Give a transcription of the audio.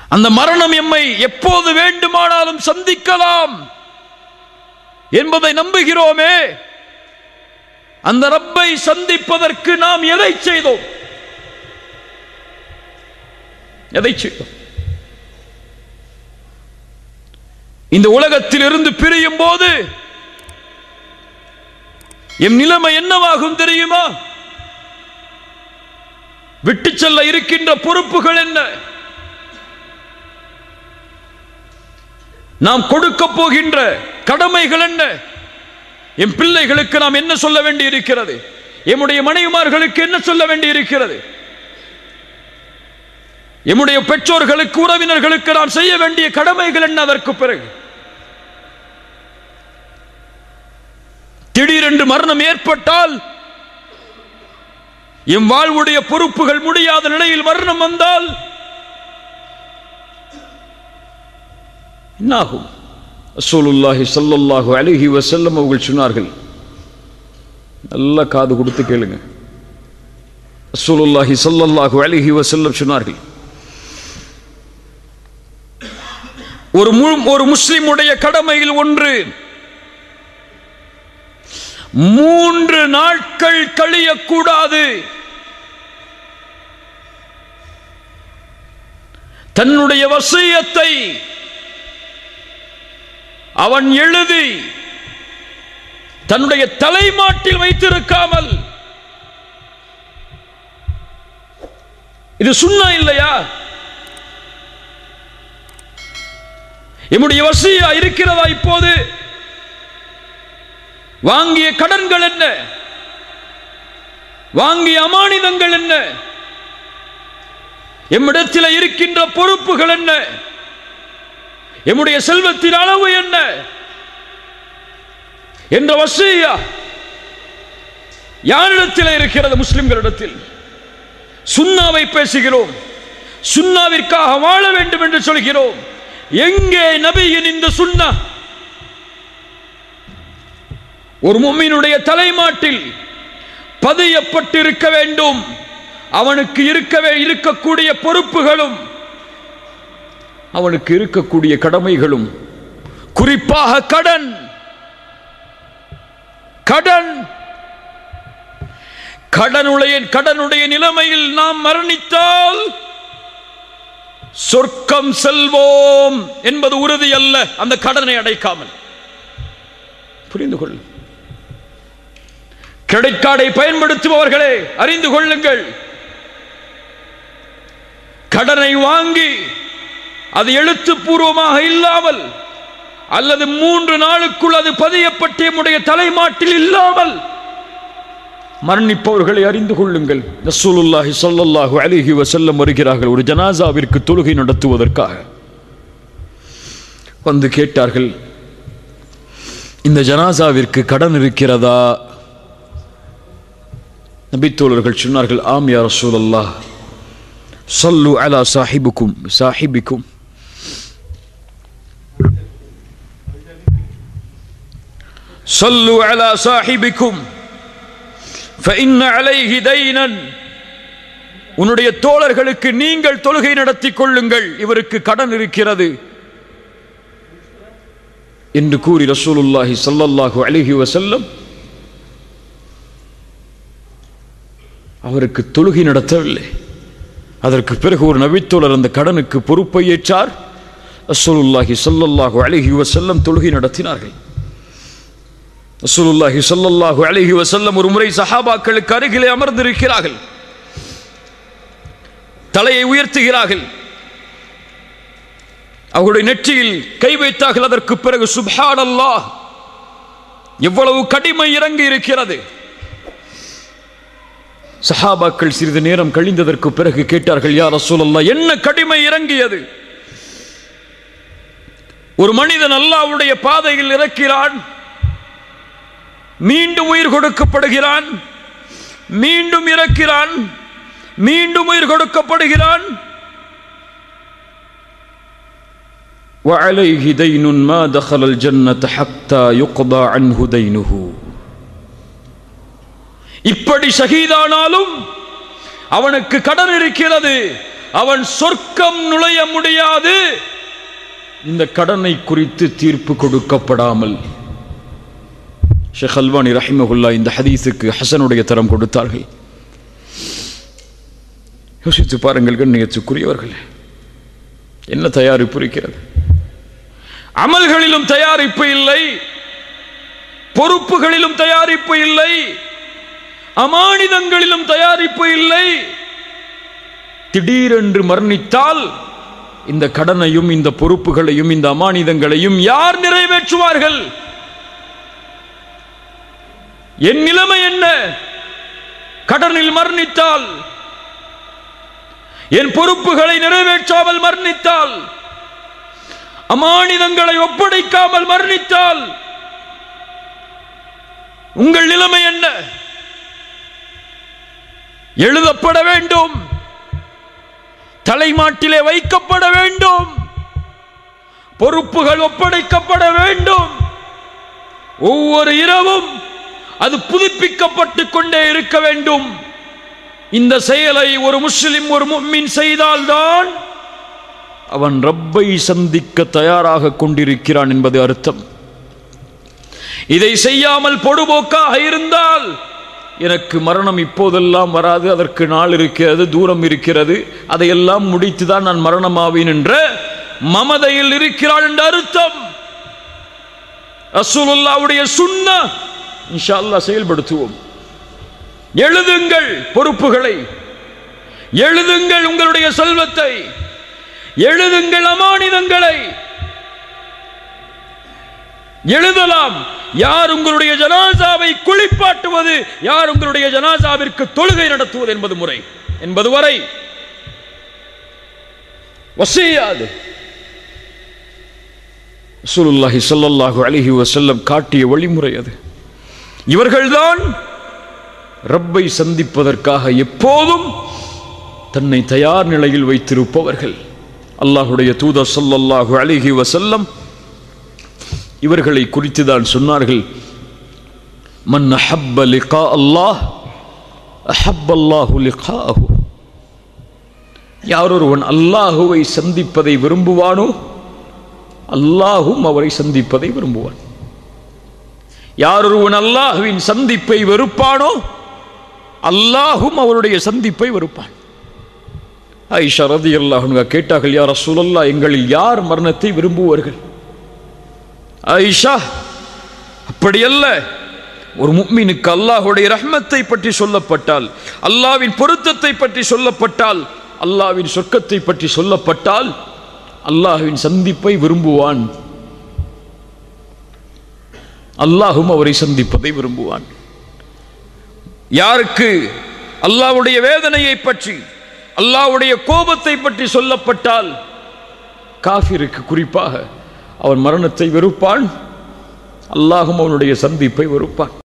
அந்த மரணம் எம்மை எப்போது வேண்டுமானாலும் சந்திக்கலாம் என்பதை நம்புகிறோமே அந்த ரப்பை சந்திப்பதற்கு நாம் எதை செய்தோம் எதை செய்தோம் இந்த உலகத்தில் இருந்து பிரியும் போது எம் நிலைமை என்னவாகும் தெரியுமா விட்டு செல்ல இருக்கின்ற பொறுப்புகள் என்ன நாம் கொடுக்க போகின்ற கடமைகள் என்ன என் பிள்ளைகளுக்கு நாம் என்ன சொல்ல வேண்டி இருக்கிறது எம்முடைய மனைவிமார்களுக்கு என்ன சொல்ல வேண்டி இருக்கிறது எம்முடைய பெற்றோர்களுக்கு உறவினர்களுக்கு நாம் செய்ய வேண்டிய கடமைகள் என்ன அதற்கு பிறகு திடீரென்று மரணம் ஏற்பட்டால் எம் வாழ்வுடைய பொறுப்புகள் முடியாத நிலையில் மரணம் வந்தால் என்னாகும் ரசூலுல்லாஹி ஸல்லல்லாஹு அலைஹி வஸல்லம் அவர்கள் சொன்னார்கள் நல்லா காது கொடுத்து கேளுங்க ரசூலுல்லாஹி ஸல்லல்லாஹு அலைஹி வஸல்லம் சொன்னார்கள் ஒரு மு- ஒரு முஸ்லிமுடைய கடமையில் ஒன்று மூன்று நாட்கள் கழியக்கூடாது தன்னுடைய வசியத்தை அவன் எழுதி தன்னுடைய தலைமாட்டில் வைத்திருக்காமல் இது சுண்ணா இல்லையா எம்முடைய வசியா இருக்கிறதா இப்போது வாங்கிய கடன்கள் என்ன வாங்கிய அமானிதங்கள் என்ன எம்மிடத்தில் இருக்கின்ற பொறுப்புகள் என்ன எம்முடைய செல்வத்தின் அளவு என்ன என்ற வசியா யாரிடத்தில் இருக்கிறது முஸ்லிம்களிடத்தில் சுண்ணாவை பேசுகிறோம் சுண்ணாவிற்காக வாழ வேண்டும் என்று சொல்கிறோம் எங்கே நபியின் இந்த சுண்ணா ஒரு மும்மினுடைய தலைமாட்டில் பதியப்பட்டிருக்க வேண்டும் அவனுக்கு இருக்கவே இருக்கக்கூடிய பொறுப்புகளும் அவனுக்கு இருக்கக்கூடிய கடமைகளும் குறிப்பாக கடன் கடன் கடனுடைய கடனுடைய நிலைமையில் நாம் மரணித்தால் சொர்க்கம் செல்வோம் என்பது உறுதி அல்ல அந்த கடனை அடைக்காமல் புரிந்து கொள் கிரெடிட் கார்டை பயன்படுத்துபவர்களே அறிந்து கொள்ளுங்கள் கடனை வாங்கி அது எழுத்துப்பூர்வமாக இல்லாமல் அல்லது மூன்று நாளுக்குள் அது பதியப்பட்ட நம்முடைய தலைமாட்டில் இல்லாமல் மரணிப்பவர்களை அறிந்து கொள்ளுங்கள் ரசூலுல்லாஹி ஸல்லல்லாஹு அலைஹி வஸல்லம் வருகிறார்கள் ஒரு ஜனாசாவிற்கு தொழுகை நடத்துவதற்காக வந்து கேட்டார்கள் இந்த ஜனாசாவிற்கு கடன் இருக்கிறதா நபித்தோழர்கள் சொன்னார்கள் ஆம் யா ரசூலல்லாஹ் சல்லு அலா சாஹிபுக்கும் சாஹிபிக்கும் சல்லு அலா சாஹிபிக்கும் فإن عليه دينا உன்னுடைய தோழர்களுக்கு நீங்கள் தொழுகை நடத்தி கொள்ளுங்கள் இவருக்கு கடன் இருக்கிறது என்று கூறி ரசூலுல்லாஹி ஸல்லல்லாஹு அலைஹி வஸல்லம் அவருக்கு தொழுகை நடத்தவில்லை அதற்கு பிறகு ஒரு நபித்தோழர் அந்த கடனுக்கு பொறுப்பை ஏற்றார் ரசூலுல்லாஹி ஸல்லல்லாஹு அலைஹி வஸல்லம் தொழுகை நடத்தினார்கள் ரசூலுல்லாஹி ஸல்லல்லாஹு அலைஹி வஸல்லம் ஒரு முறை சஹாபாக்களுக்கு அருகிலே அமர்ந்திருக்கிறார்கள் தலையை உயர்த்துகிறார்கள் அவர்களுடைய நெற்றியில் கை வைத்தார்கள் அதற்கு பிறகு சுப்ஹானல்லாஹ் எவ்வளவு கடிமை இறங்கி இருக்கிறது சஹாபாக்கள் சிறிது நேரம் கழிந்ததற்கு பிறகு கேட்டார்கள் யார் ரசூலல்லாஹ் என்ன கடிமை இறங்கியது ஒரு மனிதன் அல்லாஹ்வுடைய பாதையில் இறக்கிறான் மீண்டும் உயிர் கொடுக்கப்படுகிறான் மீண்டும் இறக்கிறான் மீண்டும் உயிர் கொடுக்கப்படுகிறான் وعليه دين ما دخل الجنة حتى يقضى عنه دينه இப்படி ஷஹீதானாலும் அவனுக்கு கடன் இருக்கிறது அவன் சொர்க்கம் நுழைய முடியாது இந்த கடனை குறித்து தீர்ப்பு கொடுக்கப்படாமல் ஷேக் அல்வானி ரஹிமகுல்லா இந்த ஹதீஸுக்கு ஹசனுடைய தரம் கொடுத்தார்கள் யோசித்து பாருங்கள் கண்ணியத்துக்குரியவர்களே என்ன தயாரிப்பு இருக்கிறது அமல்களிலும் தயாரிப்பு இல்லை பொறுப்புகளிலும் தயாரிப்பு இல்லை அமானிதங்களிலும் தயாரிப்பு இல்லை திடீரென்று மரணித்தால் இந்த கடனையும் இந்த பொறுப்புகளையும் இந்த அமானிதங்களையும் யார் நிறைவேற்றுவார்கள் என் நிலைமை என்ன கடனில் மரணித்தால் என் பொறுப்புகளை நிறைவேற்றாமல் மரணித்தால் அமானிதங்களை ஒப்படைக்காமல் மரணித்தால் உங்கள் நிலைமை என்ன எழுதப்பட வேண்டும் தலைமாட்டிலே வைக்கப்பட வேண்டும் பொறுப்புகள் ஒப்படைக்கப்பட வேண்டும் ஒவ்வொரு இரவும் அது புதுப்பிக்கப்பட்டுக் கொண்டே இருக்க வேண்டும் இந்த செயலை ஒரு முஸ்லிம் ஒரு மும்மின் செய்தால்தான் அவன் ரப்பை சந்திக்க தயாராக கொண்டிருக்கிறான் என்பது அர்த்தம் இதை செய்யாமல் பொடுபோக்காக இருந்தால் எனக்கு மரணம் இப்போதெல்லாம் வராது அதற்கு நாள் இருக்கிறது தூரம் இருக்கிறது அதையெல்லாம் முடித்துதான் நான் மரணமாவேன் என்ற மமதையில் இருக்கிறான் என்ற அர்த்தம் ரசூலுல்லாவுடைய சுண்ண இன்ஷா அல்லாஹ் செயல்படுத்துவோம் எழுதுங்கள் பொறுப்புகளை எழுதுங்கள் உங்களுடைய செல்வத்தை எழுதுங்கள் அமானிதங்களை எழுதலாம் யார் உங்களுடைய ஜனாசாவை குளிப்பாட்டுவது யார் உங்களுடைய ஜனாசாவிற்கு தொழுகை நடத்துவது என்பது முறை என்பது வரை வசியாது ரசூலுல்லாஹி ஸல்லல்லாஹு அலைஹி வஸல்லம் காட்டிய வழிமுறை அது இவர்கள்தான் ரப்பை சந்திப்பதற்காக எப்போதும் தன்னை தயார் நிலையில் வைத்திருப்பவர்கள் அல்லாஹுடைய தூதர் ஸல்லல்லாஹு அலைஹி வஸல்லம் இவர்களை குறித்து தான் சொன்னார்கள் மன் அஹப்ப லிகா அல்லாஹ் அஹப்ப அல்லாஹு லிகாஹு யார் ஒருவன் அல்லாஹுவை சந்திப்பதை விரும்புவானோ அல்லாஹும் அவரை சந்திப்பதை விரும்புவான் யார் ஒருவன் அல்லாஹுவின் சந்திப்பை வெறுப்பானோ அல்லாஹும் அவருடைய சந்திப்பை வெறுப்பான் ஐஷா ரதி அல்லாஹ் கேட்டார்கள் யார் ரசூலல்லா எங்களில் யார் மரணத்தை விரும்புவார்கள் ஐஷா அப்படியல்ல ஒரு முக்மீனுக்கு அல்லாஹுடைய ரஹ்மத்தை பற்றி சொல்லப்பட்டால் அல்லாவின் பொருத்தத்தை பற்றி சொல்லப்பட்டால் அல்லாவின் சொர்க்கத்தை பற்றி சொல்லப்பட்டால் அல்லாஹுவின் சந்திப்பை விரும்புவான் அல்லாஹும் அவரை சந்திப்பதை விரும்புவான் யாருக்கு அல்லாஹ்வுடைய வேதனையை பற்றி அல்லாஹ்வுடைய கோபத்தை பற்றி சொல்லப்பட்டால் காஃபிருக்கு குறிப்பாக அவன் மரணத்தை வெறுப்பான் அல்லாஹும் அவனுடைய சந்திப்பை வெறுப்பான்